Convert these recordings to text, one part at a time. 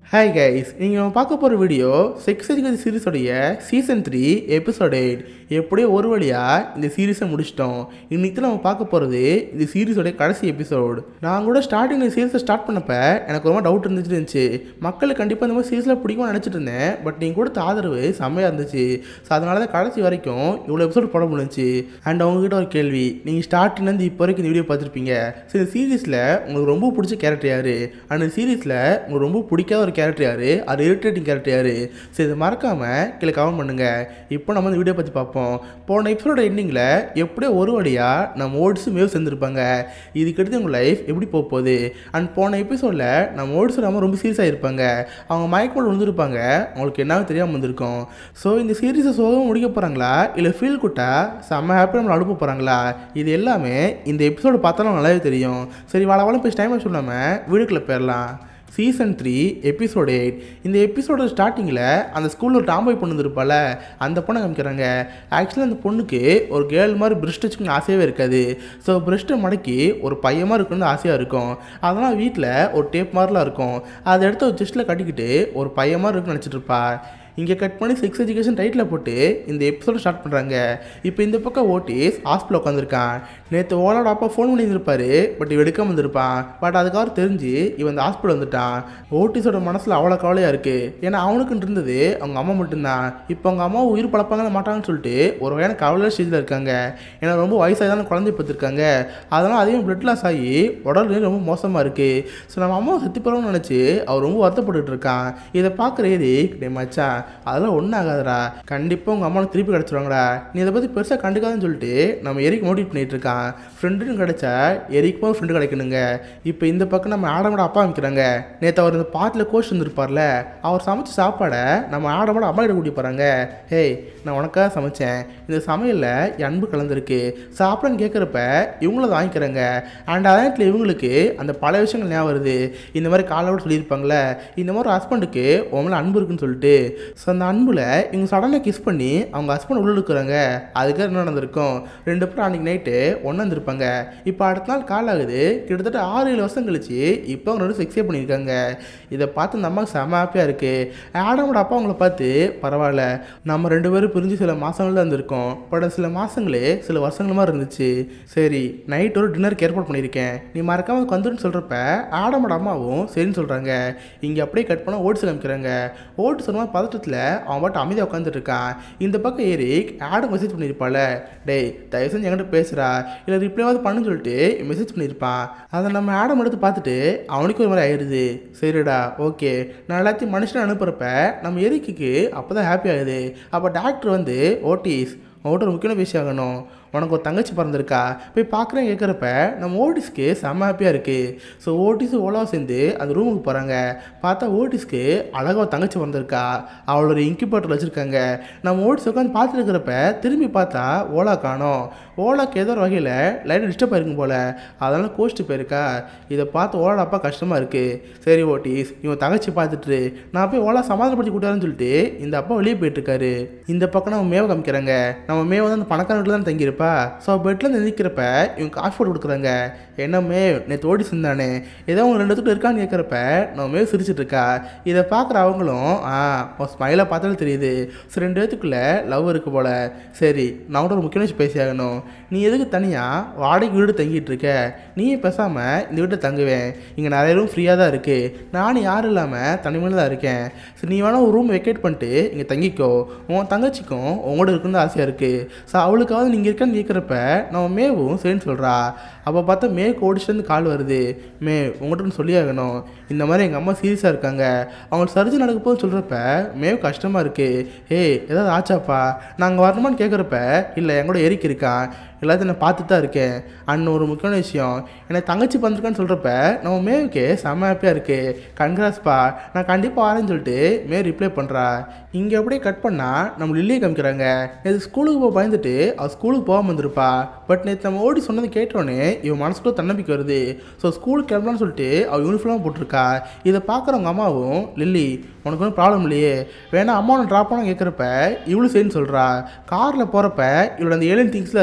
hi guys நீங்கள் நம்ம பார்க்க போகிற வீடியோ செக்ஸ் எஜுகேஷன் சீரிஸோடைய சீசன் த்ரீ எபிசோட் எயிட் எப்படியோ ஒரு வழியாக இந்த சீரிஸை முடிச்சிட்டோம் இன்னைக்கு தான் நம்ம பார்க்க போகிறது இந்த சீரிஸோடைய கடைசி எபிசோடு நான் கூட ஸ்டார்டிங் இந்த சீரிஸை ஸ்டார்ட் பண்ணப்ப எனக்கு ரொம்ப டவுட் இருந்துச்சு இருந்துச்சு மக்களுக்கு கண்டிப்பாக இந்த மாதிரி சீரிஸில் பிடிக்கும்னு நினச்சிட்டு இருந்தேன் பட் நீங்கள் கொடுத்த ஆதரவு செம்மையாக இருந்துச்சு ஸோ அதனால தான் கடைசி வரைக்கும் இவ்வளோ எபிசோட் போட முடிஞ்சுச்சு அண்ட் அவங்ககிட்ட ஒரு கேள்வி நீங்கள் ஸ்டார்டிங்லேருந்து இப்போ வரைக்கும் இந்த வீடியோ பார்த்துருப்பீங்க ஸோ இந்த சீரிஸில் உங்களுக்கு ரொம்ப பிடிச்ச கேரக்டர் யார் அந்த சீரிஸில் உங்களுக்கு ரொம்ப பிடிக்காத ஒரு கேரக்டர் யார் அது இரிட்டேட்டிங் கேரக்டர் யார் ஸோ இதை மறக்காமல் கீழே கமெண்ட் பண்ணுங்கள் இப்போ நம்ம இந்த வீடியோ பற்றி பார்ப்போம் போன எபிசோட எண்டிங்கில் எப்படியோ ஒரு வழியாக நம்ம ஓட்ஸு மேவ் சேர்ந்துருப்பாங்க இதுக்கடுத்து உங்கள் லைஃப் எப்படி போக போகுது அண்ட் போன எபிசோடில் நம்ம ஓட்ஸு நம்ம ரொம்ப சீரியஸாக இருப்பாங்க அவங்க மயக்கமோடு விழுந்திருப்பாங்க அவங்களுக்கு என்னவே தெரியாமல் வந்திருக்கும் ஸோ இந்த சீரீஸை சோகம் முடிக்க போகிறாங்களா இல்லை ஃபீல் குட்டா செம்ம ஹாப்பி நம்மளை அனுப்ப போகிறாங்களா இது எல்லாமே இந்த எபிசோடு பார்த்தாலும் நல்லாவே தெரியும் சரி வாழ வாழ போய் டைம் சொல்லாமல் வீடுக்குள்ளே போயிடலாம் சீசன் த்ரீ எபிசோட் எயிட் இந்த எபிசோட ஸ்டார்டிங்கில் அந்த ஸ்கூலில் ஒரு டாம்பாய் பொண்ணு இருப்பால அந்த பொண்ணை காமிக்கிறாங்க ஆக்சுவலாக அந்த பொண்ணுக்கு ஒரு கேர்ள் மாதிரி பிரெஸ்ட் வச்சுக்கணும் ஆசையாகவே இருக்காது ஸோ பிரெஸ்ட்டை மடக்கி ஒரு பையமாக இருக்கணும்னு ஆசையாக இருக்கும் அதெல்லாம் வீட்டில் ஒரு டேப் மாதிரிலாம் இருக்கும் அதை எடுத்து ஒரு செஸ்ட்டில் கட்டிக்கிட்டு ஒரு பையன் மாதிரி இருக்குன்னு நினச்சிட்டு இருப்பா இங்கே கட் பண்ணி செக்ஸ் எஜுகேஷன் டைட்டில் போட்டு இந்த எபிசோட ஸ்டார்ட் பண்ணுறாங்க இப்போ இந்த பக்கம் ஓட்டிஸ் ஹாஸ்பிட்டல் உட்காந்துருக்கான் நேற்று ஓலாட அப்பா ஃபோன் பண்ணியிருப்பாரு பட் இவன் எடுக்காம வந்திருப்பான் பட் அதுக்காக தெரிஞ்சு இவன் இந்த ஹாஸ்பிட்டல் வந்துட்டான் ஓட்டிஸோட மனசில் அவ்வளோ கவலையாக இருக்குது ஏன்னா அவனுக்குன்னு இருந்தது அவங்க அம்மா மட்டும்தான் இப்போ அவங்க அம்மா உயிர் பழப்பாங்க மாட்டாங்கன்னு சொல்லிட்டு ஒரு வகையான கவலை ஸ்டேஜில் இருக்காங்க ஏன்னா ரொம்ப வயசாக குழந்தை பார்த்துருக்காங்க அதனால் அதையும் பிளட் லாஸ் ஆகி உடல் நிலை ரொம்ப மோசமாக இருக்குது ஸோ நம்ம அம்மா செத்து போகிறோம்னு நினச்சி அவர் ரொம்ப வருத்தப்பட்டுட்டு இருக்கான் இதை பார்க்குற ஏரி டே மச்சான் அதெல்லாம் ஒன்றும் ஆகாதுடா கண்டிப்பாக உங்கள் அம்மா திருப்பி கிடச்சிருவாங்கடா நீ இதை பற்றி பெருசாக கண்டுக்காதுன்னு சொல்லிட்டு நம்ம எரிக்கு மோட்டிவேட் பண்ணிட்டு இருக்கான் ஃப்ரெண்டுன்னு கிடைச்சா எரிக்கும் ஒரு ஃப்ரெண்டு கிடைக்கணுங்க இப்போ இந்த பக்கம் நம்ம ஆடமோட அப்பா அமைக்கிறாங்க நேற்று அவர் இந்த பாட்டில் கோச் வந்திருப்பார்ல அவர் சமைச்ச சாப்பாடை நம்ம ஆடமோட அம்மா கிட்ட கூட்டி போகிறாங்க ஹேய் நான் உனக்காக சமைச்சேன் இந்த சமையலில் என் அன்பு கலந்துருக்கு சாப்பிடன்னு கேட்குறப்ப இவங்களும் அதை வாங்கிக்கிறாங்க அண்ட் அதே நேரத்தில் இவங்களுக்கு அந்த பல விஷயங்கள் ஞாபகம் வருது இந்த மாதிரி காலையோட சொல்லியிருப்பாங்களே இந்த மாதிரி ஒரு ஹஸ்பண்டுக்கு உங்களை அன்பு இருக்குன்னு சொல்லிட்டு ஸோ அந்த அன்பில் இவங்க சடனாக கிஸ் பண்ணி அவங்க ஹஸ்பண்ட் உள்ள இருக்கிறாங்க அதுக்கு என்ன நடந்திருக்கும் ரெண்டு பேரும் அன்றைக்கி நைட்டு ஒன்றா இருந்திருப்பாங்க இப்போ அடுத்த நாள் கால் ஆகுது கிட்டத்தட்ட ஆறு ஏழு வருஷம் கழிச்சு இப்போ அவங்க ரெண்டு செக்ஸே பண்ணியிருக்காங்க இதை பார்த்து இந்த அம்மாவுக்கு செம ஹாப்பியாக இருக்குது ஆடமோட அப்பா அவங்கள பார்த்து பரவாயில்ல நம்ம ரெண்டு பேரும் பிரிஞ்சு சில மாதங்கள் தான் இருந்திருக்கோம் பட் சில மாதங்களே சில வருஷங்கள் மாதிரி இருந்துச்சு சரி நைட் ஒரு டின்னருக்கு ஏற்பாடு பண்ணியிருக்கேன் நீ மறக்காமல் வந்துன்னு சொல்கிறப்ப ஆடமோட அம்மாவும் சரின்னு சொல்கிறாங்க இங்கே அப்படியே கட் பண்ண ஓட்ஸ் காமிக்கிறாங்க ஓட்ஸ் சொன்ன பதட்டத்தில் அவன் பாட்டு அமைதியாக உட்காந்துட்டு இருக்கான் இந்த பக்கம் ஏறி ஆடம் மெசேஜ் பண்ணியிருப்பாள் டேய் தயவு செஞ்சு என்கிட்ட பேசுகிறா இல்லை ரிப்ளைவாவது பண்ணுன்னு சொல்லிட்டு மெசேஜ் பண்ணியிருப்பான் அதை நம்ம ஆடம் எடுத்து பார்த்துட்டு அவனுக்கு ஒரு மாதிரி ஆயிடுது சரிடா ஓகே நான் எல்லாத்தையும் மனுஷனை அனுப்புகிறப்ப நம்ம எரிக்குக்கு அப்போ தான் ஹாப்பி ஆகுது அப்போ டாக்டர் வந்து ஓட்டிஸ் அவங்கள்ட்ட ஒரு முக்கியமான விஷயம் ஆகணும் உனக்கு ஒரு தங்கச்சி பிறந்திருக்கா போய் பார்க்குறேன் கேட்குறப்ப நம்ம ஓட்டிஸ்க்கு செம்ம ஹாப்பியாக இருக்குது ஸோ ஓட்டிஸு ஓலாவும் சேர்ந்து அந்த ரூமுக்கு போகிறாங்க பார்த்தா ஓட்டிஸ்க்கு அழகாக ஒரு தங்கச்சி பிறந்திருக்கா அவளோட இன்குபேட்டர் வச்சுருக்காங்க நம்ம ஓட்டிஸ் உட்காந்து பார்த்துட்டு இருக்கிறப்ப திரும்பி பார்த்தா ஓலா காணோம் ஓலாக்கு ஏதோ ஒரு வகையில் லைட்டாக டிஸ்டர்ப் ஆயிருக்கும் போல் அதனால் கோச்சிட்டு போயிருக்கா இதை பார்த்து ஓலோட அப்பா கஷ்டமாக இருக்குது சரி ஓட்டிஸ் இவன் தங்கச்சி பார்த்துட்டு நான் போய் ஓலா சமாதானப்படுத்தி கூட்டாருன்னு சொல்லிட்டு இந்த அப்பா வெளியே போயிட்டுருக்காரு இந்த பக்கம் நம்ம மேவை காமிக்கிறாங்க நம்ம மேவை வந்து அந்த பணக்கார வீட்டில் தான் தங்கியிருப்பா ஸோ பெட்டில் நிற்கிறப்ப இவங்க காஃபி போட்டு கொடுக்குறாங்க என்ன மே நேற்று ஓடி இருந்தானே ஏதோ அவங்க ரெண்டு இடத்துக்கு இருக்கான்னு கேட்குறப்ப நம்ம மேவ் சிரிச்சிட்டு இருக்கா இதை பார்க்குற அவங்களும் ஆ உன் ஸ்மைலை பார்த்தாலும் தெரியுது ஸோ ரெண்டு பேத்துக்குள்ளே லவ் இருக்கு போல சரி நான் கூட ஒரு முக்கியமான விஷயம் பேசி ஆகணும் நீ எதுக்கு தனியாக வாடகை வீடு தங்கிட்டு இருக்க நீயே பேசாமல் இந்த வீட்டில் தங்குவேன் இங்கே நிறைய ரூம் ஃப்ரீயாக தான் இருக்குது நானும் யாரும் இல்லாமல் தனிமையில் தான் இருக்கேன் சரி நீ வேணால் ஒரு ரூம் வெக்கேட் பண்ணிட்டு இங்கே தங்கிக்கோ உன் தங்கச்சிக்கும் உங்களோட இருக்குன்னு ஆசையாக இருக்குது ஸோ அவளுக்காவது நீங்கள் இருக்கன்னு கேட்குறப்ப நம்ம மேவும் சரின்னு சொல்கிறா அப்போ பார்த்தா மேற்கு ஓடிச்சிட்டு கால் வருது மே உங்கள்கிட்ட சொல்லி ஆகணும் இந்த மாதிரி எங்கள் அம்மா சீரியஸாக இருக்காங்க அவங்க சர்ஜரி நடக்க போது சொல்கிறப்ப மேவ் கஷ்டமாக இருக்குது ஏய் ஏதாவது ஆச்சாப்பா நாங்கள் வரணுமான்னு கேட்குறப்ப இல்லை என் கூட எரிக்கு இருக்கான் எல்லாத்தையும் நான் பார்த்துட்டு தான் இருக்கேன் அண்ட் ஒரு முக்கியமான விஷயம் எனக்கு தங்கச்சி பண்ணிருக்கான்னு சொல்கிறப்ப நம்ம மேவுக்கு செம்ம ஹாப்பியாக இருக்குது கன்கிராஸ்ப்பா நான் கண்டிப்பாக வரேன்னு சொல்லிட்டு மே ரிப்ளை பண்ணுறா இங்கே அப்படியே கட் பண்ணால் நம்ம லில்லியை காமிக்கிறாங்க நேற்று ஸ்கூலுக்கு போக பயந்துட்டு அவள் ஸ்கூலுக்கு போகாமல் வந்திருப்பா பட் நேற்று நம்ம ஓடி சொன்னது கேட்டோன்னே இவன் மனசுக்குள்ள தன்னம்பிக்கை வருது ஸோ ஸ்கூலுக்கு கிளம்பலான்னு சொல்லிட்டு அவள் யூனிஃபார்ம் போட்டிருக்கா இதை பார்க்குறவங்க அம்மாவும் லில்லி உனக்கு ஒன்றும் ப்ராப்ளம் இல்லையே வேணா அம்மா உன்னை ட்ராப் பண்ண கேட்குறப்ப இவளும் சரின்னு சொல்கிறா காரில் போகிறப்ப இவளோட அந்த ஏலியன் திங்ஸ்லாம் இருக்கும்ல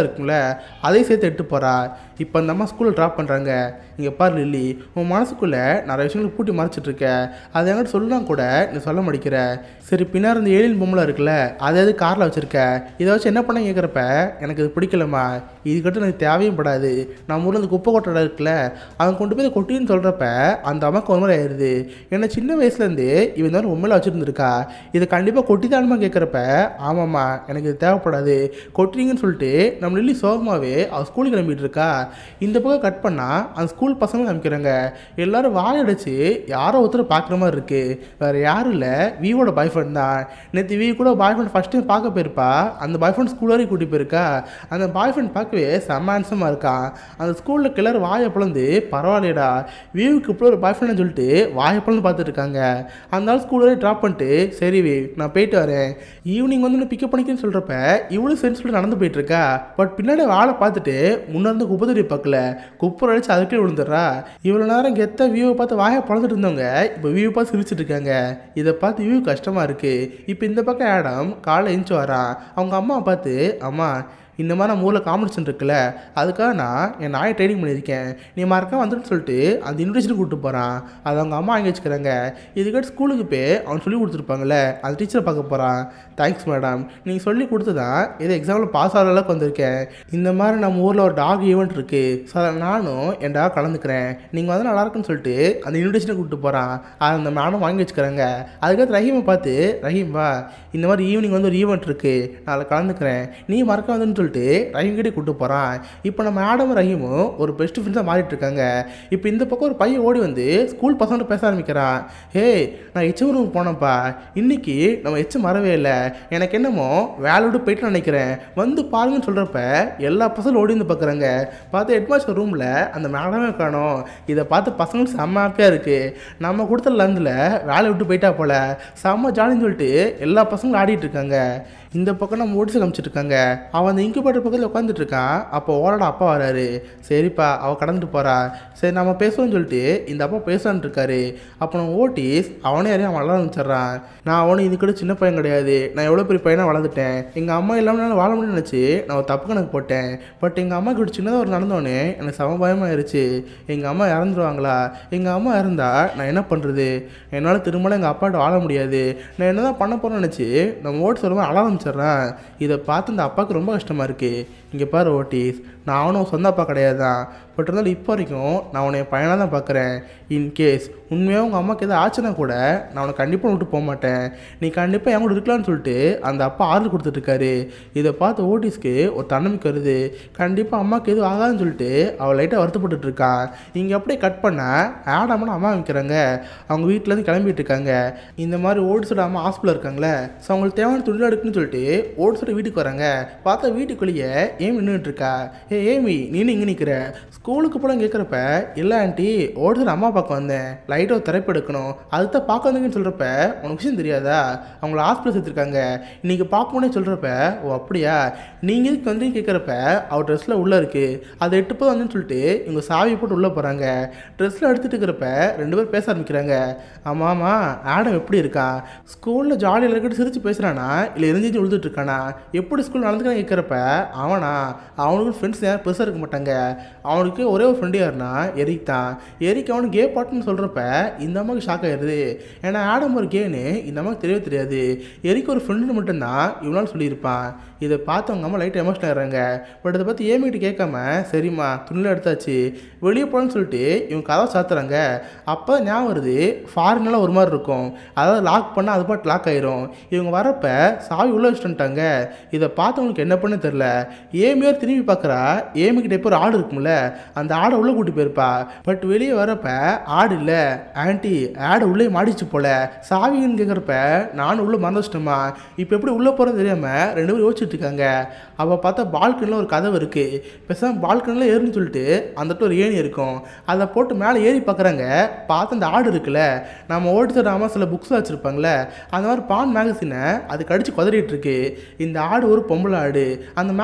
அதையும் சேர்த்து எட்டு போகிறா இப்போ அந்த அம்மா ஸ்கூலில் ட்ராப் பண்ணுறாங்க இங்கே பாரு லில்லி உன் மனசுக்குள்ளே நிறைய விஷயங்கள் பூட்டி மறைச்சிட்டு இருக்க அதை என்கிட்ட சொல்லலாம் கூட நீ சொல்ல மாட்டேங்கிற சரி பின்னாடி இந்த ஏழியன் பொம்பளை இருக்குல்ல அதை எது காரில் வச்சுருக்க இதை வச்சு என்ன பண்ண கேட்குறப்ப எனக்கு இது பிடிக்கலம்மா இதுக்கிட்ட எனக்கு தேவையும் படாது நம்ம ஊரில் இந்த குப்பை கொட்டடை இருக்குல்ல அவன் கொண்டு போய் இதை கொட்டின்னு சொல்கிறப்ப அந்த அம்மாவுக்கு ஒரு மாதிரி ஆயிடுது ஏன்னா சின்ன வயசுலேருந்து இவன் இந்த மாதிரி உண்மையில வச்சுருந்துருக்கா இதை கண்டிப்பாக கொட்டிதானுமா கேட்குறப்ப ஆமாம்மா எனக்கு இது தேவைப்படாது கொட்டுறீங்கன்னு சொல்லிட்டு நம்ம லில்லி சோகமாகவே அவள் ஸ்கூலுக்கு கிளம்பிட்டு இருக்கா இந்த பக்கம் கட் பண்ணால் அந்த ஸ்கூல் பசங்க காமிக்கிறாங்க எல்லாரும் வாயடிச்சு யாரோ ஒருத்தர் பார்க்குற மாதிரி இருக்குது வேறு யாரும் இல்லை விவோட பாய் ஃப்ரெண்ட் தான் நேற்று வி கூட பாய் ஃப்ரெண்ட் ஃபஸ்ட் டைம் பார்க்க போயிருப்பா அந்த பாய் ஃப்ரெண்ட் ஸ்கூல் வரைக்கும் கூட்டி போயிருக்கா அந்த பாய் ஃப்ரெண்ட் பார்க்கவே செம்ம ஹேண்ட்ஸமாக இருக்கான் அந்த ஸ்கூலில் கிளர் வாயை பிளந்து பரவாயில்லையடா வியூவுக்கு இப்படி ஒரு பாய் ஃப்ரெண்ட்னு சொல்லிட்டு வாயை பிளந்து பார்த்துட்டு இருக்காங்க அந்த ஆள் ஸ்கூல் வரையும் ட்ராப் பண்ணிட்டு சரி வி நான் போயிட்டு வரேன் ஈவினிங் வந்து பிக்கப் பண்ணிக்கன்னு சொல்கிறப்ப இவ்வளோ சரி சொல்லிட்டு நடந்து போயிட்டு இருக்கா பட் பின்னாடி வாழை பார்த்துட்டு முன்னாடி குப்பத்தொடி பார்க்கல குப்பை அடிச்சு அதுக்கே விழுந்துடுறா இவ்வளோ நேரம் கெத்த வியூவை பார்த்து வாயை பழந்துட்டு இருந்தவங்க இப்போ வியூவை பார்த்து சிரிச்சிட்டு இருக்காங்க இதை பார்த்து வியூ கஷ்டமாக இருக்குது இப்போ இந்த பக்கம் ஆடம் காலைல எழுந்துச்சு வரான் அவங்க அம்மாவை பார்த்து அம்மா இந்த மாதிரி நம்ம ஊரில் காம்படிஷன் இருக்குல்ல அதுக்காக நான் என் நாயை ட்ரைனிங் பண்ணியிருக்கேன் நீ மறக்காம வந்துட்டு சொல்லிட்டு அந்த இன்விடேஷன் கூப்பிட்டு போகிறான் அதை அவங்க அம்மா வாங்கி வச்சுக்கிறாங்க இதுக்காட்டி ஸ்கூலுக்கு போய் அவன் சொல்லி கொடுத்துருப்பாங்கல்ல அந்த டீச்சரை பார்க்க போகிறான் தேங்க்ஸ் மேடம் நீங்கள் சொல்லி கொடுத்து தான் ஏதோ எக்ஸாமில் பாஸ் ஆகிற அளவுக்கு வந்திருக்கேன் இந்த மாதிரி நம்ம ஊரில் ஒரு டாக் ஈவெண்ட் இருக்குது ஸோ அதில் நானும் என் டாக் கலந்துக்கிறேன் நீங்கள் வந்து நல்லா இருக்குன்னு சொல்லிட்டு அந்த இன்விடேஷனை கூப்பிட்டு போகிறான் அதை அந்த மேடம் வாங்கி வச்சுக்கிறாங்க அதுக்கடுத்து ரஹீமை பார்த்து ரஹீம் வா இந்த மாதிரி ஈவினிங் வந்து ஒரு ஈவெண்ட் இருக்குது நான் அதில் கலந்துக்கிறேன் நீ மறக்க வந்துன்னு சொல்லிட்டு ரஹீம் கிட்டே கூப்பிட்டு போகிறான் இப்போ நம்ம ஆடமும் ரஹீமும் ஒரு பெஸ்ட் ஃப்ரெண்ட்ஸாக மாறிட்டு இருக்காங்க இப்போ இந்த பக்கம் ஒரு பையன் ஓடி வந்து ஸ்கூல் பசங்க பேச ஆரம்பிக்கிறான் ஹே நான் எச்எம் ரூம் போனேன்ப்பா இன்னைக்கு நம்ம எச்சம் வரவே இல்லை எனக்கு என்னமோ வேலை விட்டு போயிட்டு நினைக்கிறேன் வந்து பாருங்கன்னு சொல்கிறப்ப எல்லா பசங்களும் ஓடி வந்து பார்க்குறாங்க பார்த்து ஹெட்மாஸ்டர் ரூமில் அந்த மேடமே காணோம் இதை பார்த்து பசங்களுக்கு செம்ம ஹாப்பியாக இருக்குது நம்ம கொடுத்த லந்தில் வேலை விட்டு போயிட்டா போல செம்ம ஜாலின்னு சொல்லிட்டு எல்லா பசங்களும் ஆடிட்டு இருக்காங்க இந்த பக்கம் நம்ம ஓடிச்சு காமிச்சிட்டு இருக்காங்க அவன் அந்த இன்குபேட்டர் பக்கத்தில் உட்காந்துட்டு இருக்கான் அப்போ ஓரட அப்பா வராரு சரிப்பா அவள் கடந்துட்டு போறா சரி நம்ம பேசுவோம்னு சொல்லிட்டு இந்த அப்பா பேசலான்ட்டு இருக்காரு அப்போ நம்ம ஓட்டிஸ் அவனே யாரையும் அவன் வளர ஆரம்பிச்சிடுறான் நான் அவனும் இது கூட சின்ன பையன் கிடையாது நான் எவ்வளோ பெரிய பையனாக வளர்ந்துட்டேன் எங்கள் அம்மா இல்லாமல் என்னால் வாழ முடியும்னு நினச்சி நான் ஒரு தப்பு கணக்கு போட்டேன் பட் எங்கள் அம்மா இப்படி சின்னதாக ஒரு நடந்தோடனே எனக்கு சம பயமாயிருச்சு எங்கள் அம்மா இறந்துருவாங்களா எங்கள் அம்மா இறந்தா நான் என்ன பண்ணுறது என்னால் திரும்ப எங்கள் அப்பாட்ட வாழ முடியாது நான் என்ன தான் பண்ண போகிறேன்னு நினச்சி நம்ம ஓட்டு சொல்லும்போது அழ ஆரம்பிச்சிடுறேன் இதை பார்த்து இந்த அப்பாவுக்கு ரொம்ப கஷ்டமாக இருக்குது இங்கே பாரு ஓட்டிஸ் நான் அவனும் சொந்த அப்பா கிடையாது தான் பட் இருந்தாலும் இப்போ வரைக்கும் நான் உன்னை என் பையனாக தான் பார்க்குறேன் இன்கேஸ் உண்மையாக உங்கள் அம்மாவுக்கு எதாவது ஆச்சுன்னா கூட நான் உன்னை கண்டிப்பாக விட்டு போக மாட்டேன் நீ கண்டிப்பாக என் கூட இருக்கலாம்னு சொல்லிட்டு அந்த அப்பா ஆர்டர் கொடுத்துட்ருக்காரு இதை பார்த்து ஓட்டிஸ்க்கு ஒரு தன்னம்பிக்கை வருது கண்டிப்பாக அம்மாவுக்கு எதுவும் ஆகாதுன்னு சொல்லிட்டு அவள் லைட்டாக வருத்தப்பட்டுட்டு இருக்கான் இங்கே அப்படியே கட் பண்ண ஆடாமனு அம்மா வைக்கிறாங்க அவங்க வீட்டிலேருந்து கிளம்பிட்டு இருக்காங்க இந்த மாதிரி ஓடிசோட அம்மா ஹாஸ்பிட்டல் இருக்காங்களே ஸோ அவங்களுக்கு தேவையான துணியில் எடுக்குன்னு சொல்லிட்டு ஓடிசோட வீட்டுக்கு வராங்க பார்த்தா வீட்டுக்குள்ளேயே ஏமி நின்றுட்டு இருக்கா ஏ ஏமி நீனு இங்கே நிற்கிற ஸ்கூலுக்கு போல கேட்குறப்ப இல்லை ஆண்டி ஓடிசோட அம்மா பார்க்க வந்தேன் லைட்டாக ஒரு திரைப்பு எடுக்கணும் அதுதான் பார்க்க வந்தீங்கன்னு சொல்கிறப்ப உனக்கு விஷயம் தெரியாதா அவங்கள ஹாஸ்பிட்டல் சேர்த்துருக்காங்க இன்னைக்கு பார்க்கணுன்னே சொல்கிறப்ப ஓ அப்படியா நீங்கள் இதுக்கு வந்து கேட்குறப்ப அவர் ட்ரெஸ்ஸில் உள்ளே இருக்குது அதை எட்டு போது வந்துன்னு சொல்லிட்டு இவங்க சாவி போட்டு உள்ளே போகிறாங்க ட்ரெஸ்ஸில் எடுத்துகிட்டு இருக்கிறப்ப ரெண்டு பேரும் பேச ஆரம்பிக்கிறாங்க ஆமாம் ஆமாம் ஆடம் எப்படி இருக்கான் ஸ்கூலில் ஜாலியாக இருக்கிட்டு சிரித்து பேசுகிறானா இல்லை எரிஞ்சிச்சு விழுந்துட்டு இருக்கானா எப்படி ஸ்கூல் நடந்துக்கிறான் கேட்குறப்ப அவனா அவனுக்கு ஃப்ரெண்ட்ஸ் யாரும் பெருசாக இருக்க மாட்டாங்க அவனுக்கு ஒரே ஒரு ஃப்ரெண்டு யாருன்னா எரிக் தான் எரிக் அவனுக்கு கே பாட்டுன்னு சொல்கிறப்ப இந்த அம்மாவுக்கு ஷாக் ஆயிடுது ஏன்னா ஆடம் ஒரு கேன்னு இந்த அம்மாவுக்கு தெரியவே தெரியாது எரிக் ஒரு ஃப்ரெண்டு மட்டும்தான் இவனால் சொல்லியிருப்பான் இதை பார்த்து அவங்க அம்மா லைட்டாக எமோஷன் ஆகிறாங்க பட் இதை பற்றி ஏமிட்டு கேட்காம சரிம்மா துணியில் எடுத்தாச்சு வெளியே போகணும்னு சொல்லிட்டு இவங்க கதவை சாத்துறாங்க அப்போ ஞாபகம் வருது ஃபாரினெலாம் ஒரு மாதிரி இருக்கும் அதாவது லாக் பண்ணால் அது பாட்டு லாக் ஆயிரும் இவங்க வரப்ப சாவி உள்ளே வச்சுட்டாங்க இதை பார்த்தவங்களுக்கு என்ன பண்ண தெரில ஏமியார் திரும்பி பார்க்குறா ஏமிக்கிட்ட இப்போ ஒரு ஆடு இருக்கும்ல அந்த ஆடை உள்ளே கூட்டி போயிருப்பா பட் வெளியே வரப்ப ஆடு இல்லை ஆன்ட்டி ஆடை உள்ளே மாடிச்சு போல சாவின்னு கேட்குறப்ப நானும் உள்ளே மறந்து வச்சிட்டோமா இப்போ எப்படி உள்ளே போகிறது தெரியாமல் ரெண்டு பேரும் யோசிச்சுட்டு இருக்காங்க அவள் பார்த்தா பால்கனியில் ஒரு கதவு இருக்குது பேசாமல் பால்கனியில் ஏறுன்னு சொல்லிட்டு அந்த இடத்துல ஒரு ஏணி இருக்கும் அதை போட்டு மேலே ஏறி பார்க்குறாங்க பார்த்து அந்த ஆடு இருக்குல்ல நம்ம ஓடிச்சு ராமா சில புக்ஸ் வச்சுருப்பாங்களே அந்த மாதிரி பான் மேகசினை அது கடிச்சு குதறிட்டு இருக்கு இந்த ஆடு ஒரு பொம்பளை ஆடு அந்த மேகசின்லையும்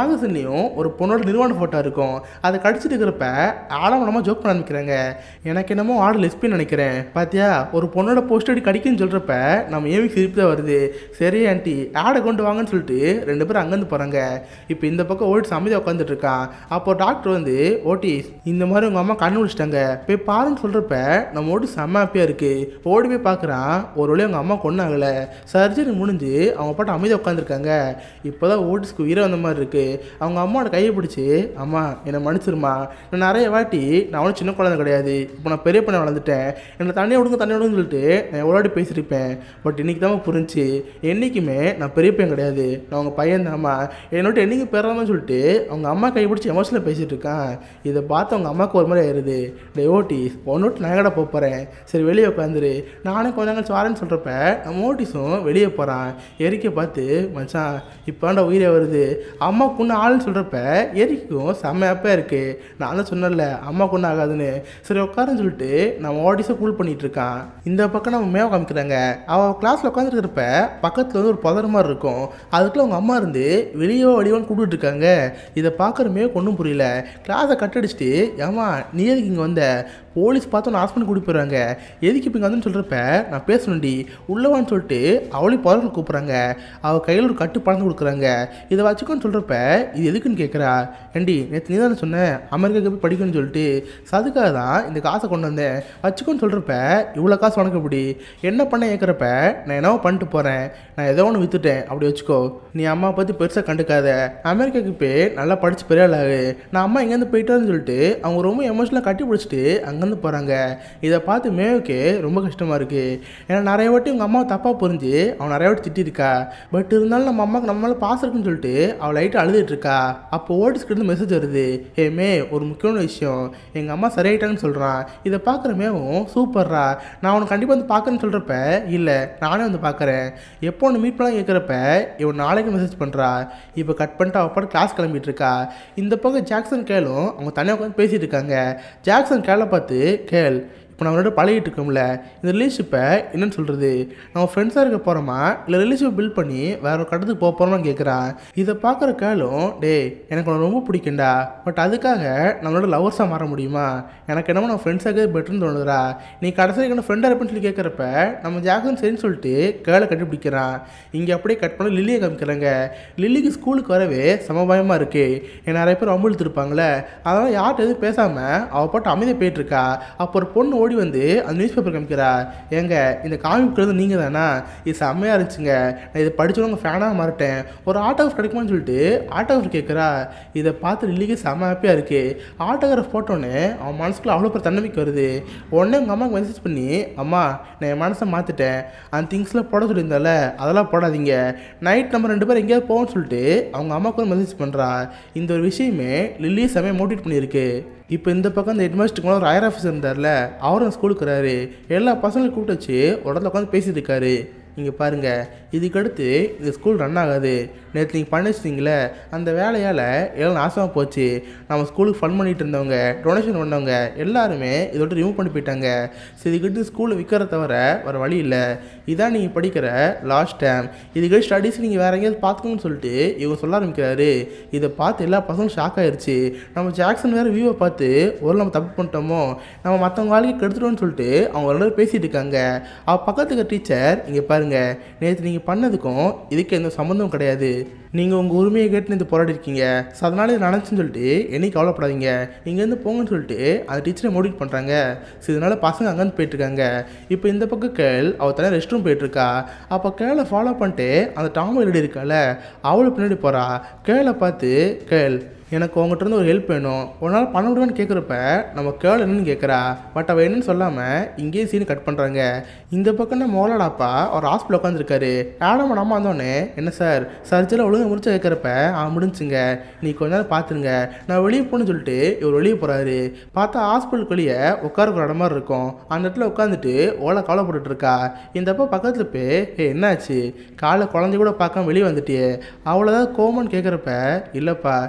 பின்னாடியும் ஒரு பொண்ணோட நிர்வாண ஃபோட்டோ இருக்கும் அதை கடிச்சிட்டு இருக்கிறப்ப ஆடம்பரமாக ஜோக் பண்ண ஆரம்பிக்கிறாங்க எனக்கு என்னமோ ஆடு லெஸ்பின்னு நினைக்கிறேன் பாத்தியா ஒரு பொண்ணோட போஸ்ட் அடி கடிக்குன்னு சொல்கிறப்ப நம்ம ஏவி சிரிப்பு தான் வருது சரி ஆண்டி ஆடை கொண்டு வாங்கன்னு சொல்லிட்டு ரெண்டு பேரும் அங்கேருந்து போகிறாங்க இப்போ இந்த பக்கம் ஓடி அமைதியாக உட்காந்துட்டு இருக்கான் அப்போ டாக்டர் வந்து ஓட்டி இந்த மாதிரி உங்கள் அம்மா கண்ணு முடிச்சிட்டாங்க போய் பாருன்னு சொல்கிறப்ப நம்ம ஓடி செம்ம ஹாப்பியாக இருக்குது ஓடி போய் பார்க்குறான் ஒரு வழி அவங்க அம்மா கொண்டாகலை சர்ஜரி முடிஞ்சு அவங்க பாட்டு அமைதியாக உட்காந்துருக்காங்க இப்போ தான் ஓட்டிஸ்க்கு உயிரை வந்த மாதிரி இருக்குது அவங்க அம்மாவோட கையை பிடிச்சி அம்மா என்னை மன்னிச்சிருமா நான் நிறைய வாட்டி நான் அவனும் சின்ன குழந்தை கிடையாது இப்போ நான் பெரிய பண்ண வளர்ந்துட்டேன் என்னை தண்ணியை விடுங்க தண்ணி விடுங்கன்னு சொல்லிட்டு நான் எவ்வளோ வாட்டி பேசியிருப்பேன் பட் இன்னைக்கு தான் புரிஞ்சு என்றைக்குமே நான் பெரிய பையன் கிடையாது நான் உங்கள் பையன் தாம்மா என்னோட என்னைக்கு பெறாமன்னு சொல்லிட்டு அவங்க அம்மா கை பிடிச்சி எமோஷனில் பேசிகிட்டு இருக்கான் இதை பார்த்து அவங்க அம்மாவுக்கு ஒரு மாதிரி ஆயிடுது டே ஓட்டி ஒன்னோட்டு நான் எங்கடா போக போகிறேன் சரி வெளியே உட்காந்துரு நானே கொஞ்ச நாள் வரேன்னு சொல்கிறப்ப நம்ம ஓட்டிஸும் வெளியே போகிறான் எரிக்கை பார்த்து மச்சான் இப்போண்டா உயிரே வருது அம்மா கொண்டு ஆளுன்னு சொல்கிறப்ப எரிக்கும் செம்மையாப்பா இருக்குது நான் தான் சொன்னேன்ல அம்மா கொண்டு ஆகாதுன்னு சரி உட்காருன்னு சொல்லிட்டு நம்ம ஓட்டிஸை கூல் பண்ணிட்டு இருக்கான் இந்த பக்கம் நம்ம மேவ காமிக்கிறாங்க அவள் கிளாஸில் உட்காந்துருக்கிறப்ப பக்கத்தில் வந்து ஒரு புதர் மாதிரி இருக்கும் அதுக்குள்ள அவங்க அம்மா இருந்து வெளியே வடிவான்னு கூப்பிட்டு இருக்காங்க இதை பார்க்குறமே ஒன்றும் புரியல கிளாஸை கட் அடிச்சுட்டு ஏமா நீ எதுக்கு இங்கே வந்த போலீஸ் பார்த்து நான் ஹாஸ்பிட்டல் கூட்டி போயிடுறாங்க எதுக்கு இப்போ இங்கே வந்துன்னு சொல்கிறப்ப நான் பேசணும்டி உள்ளவான்னு சொல்லிட்டு அவளையும் புதர்கள் கூப்பிட்றாங்க அவள் கையில் ஒரு கட்டு பணம் கொடுக்குறாங்க இதை வச்சுக்கோன்னு சொல்கிறப்ப இது எதுக்குன்னு கேட்குறா ஏண்டி நேற்று நீ தானே சொன்னேன் அமெரிக்காவுக்கு போய் படிக்கணும்னு சொல்லிட்டு "So, அதுக்காக தான் இந்த காசை கொண்டு வந்தேன் வச்சுக்கோன்னு சொல்கிறப்ப இவ்வளோ காசு உனக்கு எப்படி என்ன பண்ண கேட்குறப்ப நான் என்னவோ பண்ணிட்டு போகிறேன் நான் ஏதோ ஒன்று விற்றுட்டேன் அப்படி வச்சுக்கோ நீ அம்மா பற்றி பெருசாக கண்டுக்காத அமெரிக்காவுக்கு போய் நல்லா படித்து பெரிய ஆளாகு நான் அம்மா இங்கேருந்து போயிட்டான்னு சொல்லிட்டு அவங்க ரொம்ப எமோஷனலாக கட்டி பிடிச்சிட்டு அங்கேருந்து போகிறாங்க இதை பார்த்து மேவுக்கு ரொம்ப கஷ்டமாக இருக்குது ஏன்னா நிறைய வாட்டி உங்கள் அம்மாவை தப்பாக புரிஞ்சு அவன் நிறைய வாட்டி திட்டிருக்கா பட் இருந்தாலும் நம்ம அம்மாவுக்கு நம்ம மேலே பாசம் இருக்குன்னு சொல்லிட்டு அவள் லைட்டாக அழுதுட்டு இருக்கா அப்போ ஓடிஸ்கிட்ட மெசேஜ் வருது ஏ மே ஒரு முக்கியமான விஷயம் எங்கள் அம்மா சரியாயிட்டாங்கன்னு சொல்கிறான் இதை பார்க்குற மேவும் சூப்பர்ரா நான் உனக்கு கண்டிப்பாக வந்து பார்க்குறேன்னு சொல்கிறப்ப இல்லை நானே வந்து பார்க்குறேன் எப்போ ஒன்று மீட் பண்ணலாம் கேட்குறப்ப இவன் நாளைக்கு மெசேஜ் பண்ணுறா இப்போ கட் பண்ணிட்டு அவள் பாட்டு கிளாஸ் கிளம்பிட்டு இருக்கா இந்த பக்கம் ஜாக்சன் கேளும் அவங்க தனியாக உட்காந்து பேசிட்டு இருக்காங்க ஜாக்சன் கேளை பார்த்து கேள் இப்போ நான் அவனோட பழகிட்டு இருக்கோம்ல இந்த ரிலேஷிப்பை என்னன்னு சொல்கிறது நம்ம ஃப்ரெண்ட்ஸாக இருக்க போகிறோமா இல்லை ரிலேஷிப் பில்ட் பண்ணி வேற ஒரு கட்டத்துக்கு போக போகிறோம்னு கேட்குறான் இதை பார்க்குற கேளும் டேய் எனக்கு உன்னை ரொம்ப பிடிக்கும்டா பட் அதுக்காக நம்மளோட லவர்ஸாக மாற முடியுமா எனக்கு என்னமோ நான் ஃப்ரெண்ட்ஸாக பெட்டர்னு தோணுதுடா நீ கடைசியில் என்ன ஃப்ரெண்டாக இருப்பேன்னு சொல்லி கேட்குறப்ப நம்ம ஜாக்சன் சரின்னு சொல்லிட்டு கேளை கண்டுபிடிக்கிறான் இங்கே அப்படியே கட் பண்ணி லில்லியை காமிக்கிறாங்க லில்லிக்கு ஸ்கூலுக்கு வரவே சமபயமாக இருக்குது ஏன்னா நிறைய பேர் அம்பு இழுத்துருப்பாங்களே அதனால் யார்கிட்ட எதுவும் பேசாமல் அவள் பாட்டு அமைதியாக போயிட்டு இருக்கா அப்போ ஒரு பொண்ணு ஓடி வந்து அந்த நியூஸ் பேப்பர் காமிக்கிறா ஏங்க இந்த காமிக் எழுது நீங்கள் தானா இது செம்மையாக இருந்துச்சுங்க நான் இதை படிச்சவங்க ஃபேனாக மாறிட்டேன் ஒரு ஆட்டோகிராஃப் கிடைக்குமான்னு சொல்லிட்டு ஆட்டோகிராஃப் கேட்குறா இதை பார்த்து லில்லிக்கு செம்ம ஹாப்பியாக இருக்குது ஆட்டோகிராஃப் போட்டோன்னே அவன் மனசுக்குள்ள அவ்வளோ பெரிய தன்னம்பிக்கை வருது உடனே உங்கள் அம்மாவுக்கு மெசேஜ் பண்ணி அம்மா நான் என் மனசை மாற்றிட்டேன் அந்த திங்ஸ்லாம் போட சொல்லியிருந்தால அதெல்லாம் போடாதீங்க நைட் நம்ம ரெண்டு பேரும் எங்கேயாவது போவோம்னு சொல்லிட்டு அவங்க அம்மாவுக்கு ஒரு மெசேஜ் பண்ணுறா இந்த ஒரு விஷயமே லில்லியை செம்மையாக மோட்டிவேட் பண்ணியிருக்கு இப்போ இந்த பக்கம் இந்த ஹெட்மாஸ்டருக்கு ஒரு ஹையர் ஆஃபீஸர் இருந்தார்ல அவரும் ஸ்கூலுக்கு வராரு எல்லா பசங்களையும் கூப்பிட்டு வச்சு ஒரு இடத்துல உட்காந்து பேசிட்டு இருக்காரு இங்கே பாருங்கள் இதுக்கடுத்து இந்த ஸ்கூல் ரன் ஆகாது நேற்று நீங்கள் பண்ணி வச்சிட்டீங்களே அந்த வேலையால் எல்லாம் நாசமாக போச்சு நம்ம ஸ்கூலுக்கு ஃபன் பண்ணிட்டு இருந்தவங்க டொனேஷன் பண்ணவங்க எல்லாருமே இதோட ரிமூவ் பண்ணி போயிட்டாங்க சரி இதுக்கிட்ட ஸ்கூலில் விற்கிறத தவிர வேறு வழி இல்லை இதான் நீங்கள் படிக்கிற லாஸ்ட் டைம் இதுக்கு ஸ்டடீஸ் நீங்கள் வேறு எங்கேயாவது பார்த்துக்கணும்னு சொல்லிட்டு இவங்க சொல்ல ஆரம்பிக்கிறாரு இதை பார்த்து எல்லா பசங்களும் ஷாக் ஆயிருச்சு நம்ம ஜாக்சன் வேறு வியூவை பார்த்து ஒரு நம்ம தப்பு பண்ணிட்டோமோ நம்ம மற்றவங்க வாழ்க்கை கெடுத்துட்டோம்னு சொல்லிட்டு அவங்க ரெண்டு பேரும் பேசிட்டு இருக்காங்க அவ பக்கத்துக்கு டீச்சர் இங்கே பாருங்க நேற்று நீங்கள் பண்ணதுக்கும் இதுக்கு எந்த சம்மந்தம் கிடையாது நீங்கள் உங்கள் உரிமையை கேட்டு இது போராடி இருக்கீங்க ஸோ அதனால இது நடந்துச்சுன்னு சொல்லிட்டு என்னைக்கு கவலைப்படாதீங்க இங்கேருந்து போங்கன்னு சொல்லிட்டு அந்த டீச்சரை மோடிட் பண்ணுறாங்க ஸோ இதனால் பசங்க அங்கேருந்து போயிட்டுருக்காங்க இப்போ இந்த பக்கம் கேள் அவள் தனியாக ரெஸ்ட் ரூம் போயிட்டுருக்கா அப்போ கேளை ஃபாலோ பண்ணிட்டு அந்த டாம ரெடி இருக்கால அவளும் பின்னாடி போகிறா கேளை பார்த்து கேள் எனக்கு உங்கள்கிட்ட இருந்து ஒரு ஹெல்ப் வேணும் ஒரு நாள் பண்ண முடியுமான்னு கேட்குறப்ப நம்ம கேள் என்னன்னு கேட்குறா பட் அவள் என்னன்னு சொல்லாமல் இங்கேயே சீன் கட் பண்ணுறாங்க இந்த பக்கம் நம்ம மோலாடாப்பா ஒரு ஹாஸ்பிட்டல் உட்காந்துருக்காரு ஆடாம நம்ம வந்தோடனே என்ன சார் சர்ஜரியில் ஒழுங்கு முடிச்சு கேட்குறப்ப ஆ முடிஞ்சுங்க நீ கொஞ்ச நேரம் பார்த்துருங்க நான் வெளியே போகணும்னு சொல்லிட்டு இவர் வெளியே போகிறாரு பார்த்தா ஹாஸ்பிட்டலுக்கு வெளியே உட்கார ஒரு இடம் மாதிரி இருக்கும் அந்த இடத்துல உட்காந்துட்டு ஓலை கவலைப்பட்டுட்டு இருக்கா இந்த அப்போ பக்கத்தில் போய் ஏ என்னாச்சு காலை குழந்தை கூட பார்க்காம வெளியே வந்துட்டியே அவ்வளோதான் கோமன்னு கேட்குறப்ப இல்லைப்பா இவ்வளோ